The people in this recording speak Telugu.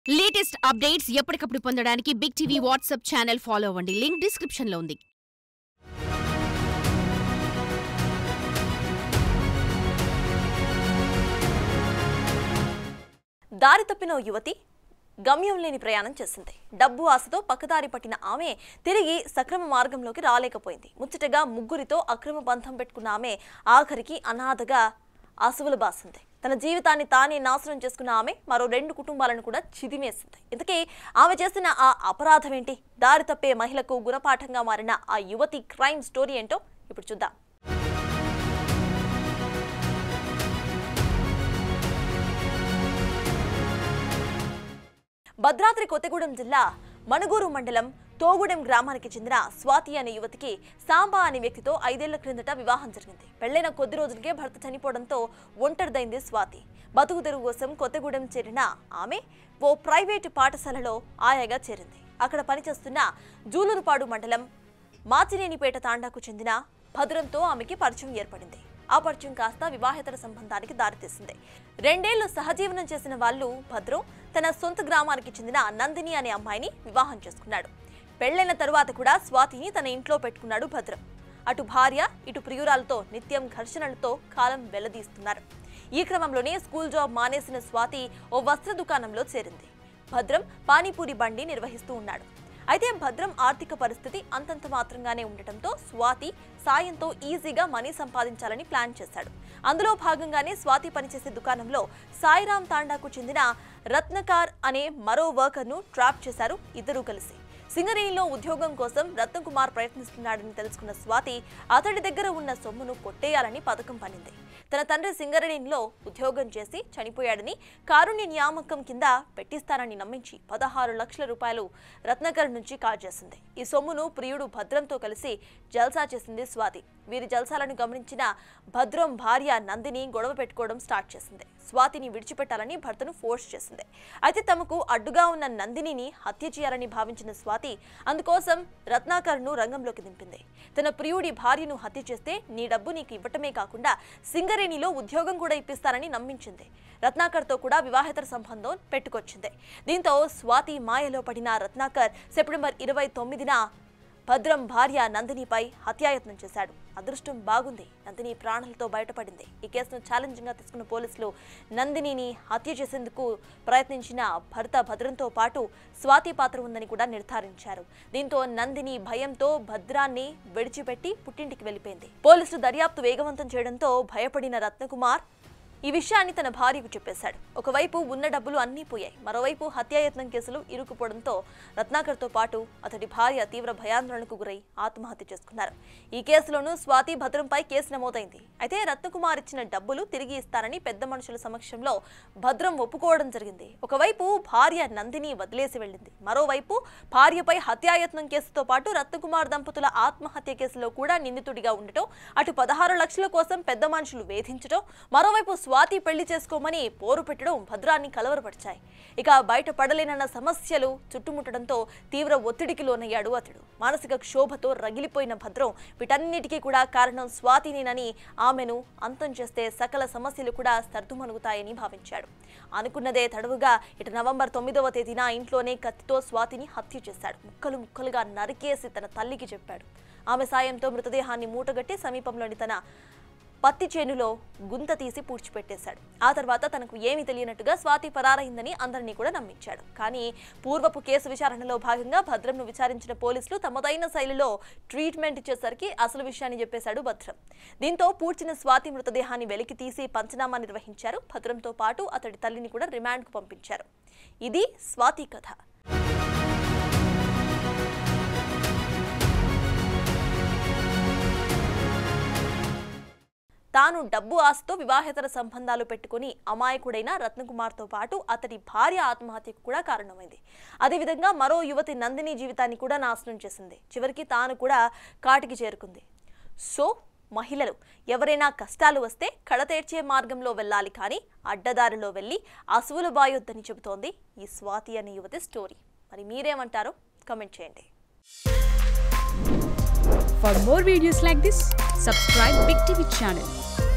లేటెస్ట్ అప్డేట్స్ ఎప్పటికప్పుడు పొందడానికి Big TV WhatsApp channel follow అవ్వండి లింక్ డిస్క్రిప్షన్ లో ఉంది దారి తప్పిన ఓ యువతి గమ్యం లేని ప్రయాణం చేసింది డబ్బు ఆశతో పక్కదారి పట్టిన ఆమె తిరిగి సక్రమ మార్గంలోకి రాలేకపోయింది ముచ్చటగా ముగ్గురితో అక్రమ బంధం పెట్టుకున్న ఆమె ఆఖరికి అనాథగా అసువులు బాసింది తన జీవితాన్ని తానే నాశనం చేసుకున్న ఆమె మరో రెండు కుటుంబాలను కూడా చిదిమేసింది ఇంతకీ ఆమె చేసిన ఆ అపరాధం ఏంటి దారి తప్పే మహిళకు గుణపాఠంగా మారిన ఆ యువతి క్రైమ్ స్టోరీ ఏంటో ఇప్పుడు చూద్దాం భద్రాద్రి కొత్తగూడెం జిల్లా మణుగూరు మండలం తోగూడెం గ్రామానికి చెందిన స్వాతి అనే యువతికి సాంబా అనే వ్యక్తితో ఐదేళ్ల క్రిందట వివాహం జరిగింది పెళ్లైన కొద్ది రోజులకే భర్త చనిపోవడంతో ఒంటరిదైంది స్వాతి బతుకు తెరువు కోసం కొత్తగూడెం చేరిన ఆమె ఓ ప్రైవేటు పాఠశాలలో ఆయాగా చేరింది అక్కడ పనిచేస్తున్న జూలూరుపాడు మండలం మాచినేనిపేట తాండాకు చెందిన భద్రంతో ఆమెకి పరిచయం ఏర్పడింది ఆ పరిచయం కాస్త వివాహేతర సంబంధానికి దారితీసింది రెండేళ్లు సహజీవనం చేసిన వాళ్ళు భద్రం తన సొంత గ్రామానికి చెందిన నందిని అనే అమ్మాయిని వివాహం చేసుకున్నాడు పెళ్లైన తరువాత కూడా స్వాతిని తన ఇంట్లో పెట్టుకున్నాడు భద్రం అటు భార్య ఇటు ప్రియురాలతో నిత్యం ఘర్షణలతో కాలం వెల్లదీస్తున్నారు ఈ క్రమంలోనే స్కూల్ జాబ్ మానేసిన స్వాతి ఓ వస్త్ర దుకాణంలో చేరింది భద్రం పానీపూరి బండి నిర్వహిస్తూ ఉన్నాడు అయితే భద్రం ఆర్థిక పరిస్థితి అంతంత మాత్రంగానే ఉండటంతో స్వాతి సాయంతో ఈజీగా మనీ సంపాదించాలని ప్లాన్ చేశాడు అందులో భాగంగానే స్వాతి పనిచేసే దుకాణంలో సాయిరాం తాండాకు చెందిన రత్నకార్ అనే మరో వర్కర్ను ట్రాప్ చేశారు ఇద్దరూ కలిసి సింగరేణిలో ఉద్యోగం కోసం రత్నకుమార్ ప్రయత్నిస్తున్నాడని తెలుసుకున్న స్వాతి అతడి దగ్గర ఉన్న సొమ్మును కొట్టేయాలని పథకం పనింది తన తండ్రి సింగరేణిలో ఉద్యోగం చేసి చనిపోయాడని కారుణ్య నియామకం కింద పెట్టిస్తానని నమ్మించి పదహారు లక్షల రూపాయలు రత్నకర్ నుంచి కాజేసింది ఈ సొమ్మును ప్రియుడు భద్రంతో కలిసి జల్సా చేసింది స్వాతి వీరి జల్సాలను గమనించిన భద్రం భార్య నందిని గొడవ పెట్టుకోవడం స్టార్ట్ చేసింది స్వాతిని విడిచిపెట్టాలని భర్తను ఫోర్స్ చేసింది అయితే తమకు అడ్డుగా ఉన్న నందినిని హత్య చేయాలని భావించిన స్వాతి అందుకోసం రత్నాకర్ను రంగంలోకి దింపింది తన ప్రియుడి భార్యను హత్య చేస్తే నీ డబ్బు నీకు ఇవ్వటమే కాకుండా సింగరేణిలో ఉద్యోగం కూడా ఇప్పిస్తానని నమ్మించింది రత్నాకర్తో కూడా వివాహేతర సంబంధం పెట్టుకొచ్చింది దీంతో స్వాతి మాయలో పడిన రత్నాకర్ సెప్టెంబర్ ఇరవై తొమ్మిదిన భద్రం భార్య నందినిపై హత్యాయత్నం చేశాడు అదృష్టం బాగుంది నందిని ప్రాణాలతో బయటపడింది ఈ కేసును ఛాలెంజింగ్ గా తీసుకున్న పోలీసులు నందినిని హత్య చేసేందుకు ప్రయత్నించిన భర్త భద్రంతో పాటు స్వాతి పాత్ర ఉందని కూడా నిర్ధారించారు దీంతో నందిని భయంతో భద్రాన్ని విడిచిపెట్టి పుట్టింటికి వెళ్ళిపోయింది పోలీసులు దర్యాప్తు వేగవంతం చేయడంతో భయపడిన రత్నకుమార్ ఈ విషయాన్ని తన భార్యకు చెప్పేశాడు ఒకవైపు ఉన్న డబ్బులు అన్నీ పోయాయి మరోవైపు హత్యాయత్నం కేసులు ఇరుకుపోవడంతో రత్నాకర్తో పాటు అతడి భార్య తీవ్ర భయాందోళనకు గురై ఆత్మహత్య చేసుకున్నారు ఈ కేసులోనూ స్వాతి భద్రంపై కేసు నమోదైంది అయితే రత్నకుమార్ ఇచ్చిన డబ్బులు తిరిగి ఇస్తానని పెద్ద మనుషుల సమక్షంలో భద్రం ఒప్పుకోవడం జరిగింది ఒకవైపు భార్య నందిని వదిలేసి వెళ్ళింది మరోవైపు భార్యపై హత్యాయత్నం కేసుతో పాటు రత్నకుమార్ దంపతుల ఆత్మహత్య కేసులో కూడా నిందితుడిగా ఉండటం అటు పదహారు లక్షల కోసం పెద్ద మనుషులు వేధించడం మరోవైపు స్వాతి పెళ్లి చేసుకోమని పోరు పెట్టడం భద్రాన్ని కలవరపరిచాయి ఇక బయట పడలేనన్న సమస్యలు చుట్టుముట్టడంతో తీవ్ర ఒత్తిడికి లోనయ్యాడు అతడు మానసిక క్షోభతో రగిలిపోయిన భద్రం వీటన్నిటికీ కూడా కారణం స్వాతినేనని ఆమెను అంతం చేస్తే సకల సమస్యలు కూడా సర్దుమణుగుతాయని భావించాడు అనుకున్నదే తడవుగా ఇటు నవంబర్ తొమ్మిదవ తేదీన ఇంట్లోనే కత్తితో స్వాతిని హత్య చేశాడు ముక్కలు ముక్కలుగా నరికేసి తన తల్లికి చెప్పాడు ఆమె సాయంతో మృతదేహాన్ని మూటగట్టి సమీపంలోని తన పత్తి చేనులో గుంత తీసి పూడ్చిపెట్టేశాడు ఆ తర్వాత తనకు ఏమీ తెలియనట్టుగా స్వాతి పరారైందని అందరినీ కూడా నమ్మించాడు కానీ పూర్వపు కేసు విచారణలో భాగంగా భద్రంను విచారించిన పోలీసులు తమదైన శైలిలో ట్రీట్మెంట్ ఇచ్చేసరికి అసలు విషయాన్ని చెప్పేశాడు భద్రం దీంతో పూడ్చిన స్వాతి మృతదేహాన్ని వెలికి తీసి పంచనామా నిర్వహించారు భద్రంతో పాటు అతడి తల్లిని కూడా రిమాండ్కు పంపించారు ఇది స్వాతి కథ తాను డబ్బు ఆశతో వివాహేతర సంబంధాలు పెట్టుకుని అమాయకుడైన రత్నకుమార్తో పాటు అతడి భార్య ఆత్మహత్యకు కూడా కారణమైంది అదేవిధంగా మరో యువతి నందిని జీవితాన్ని కూడా నాశనం చేసింది చివరికి తాను కూడా కాటికి చేరుకుంది సో మహిళలు ఎవరైనా కష్టాలు వస్తే కడతేర్చే మార్గంలో వెళ్ళాలి కానీ అడ్డదారిలో వెళ్ళి అసువులు బాయొద్దని చెబుతోంది ఈ స్వాతి అనే యువతి స్టోరీ మరి మీరేమంటారో కమెంట్ చేయండి For more videos like this, subscribe Big TV channel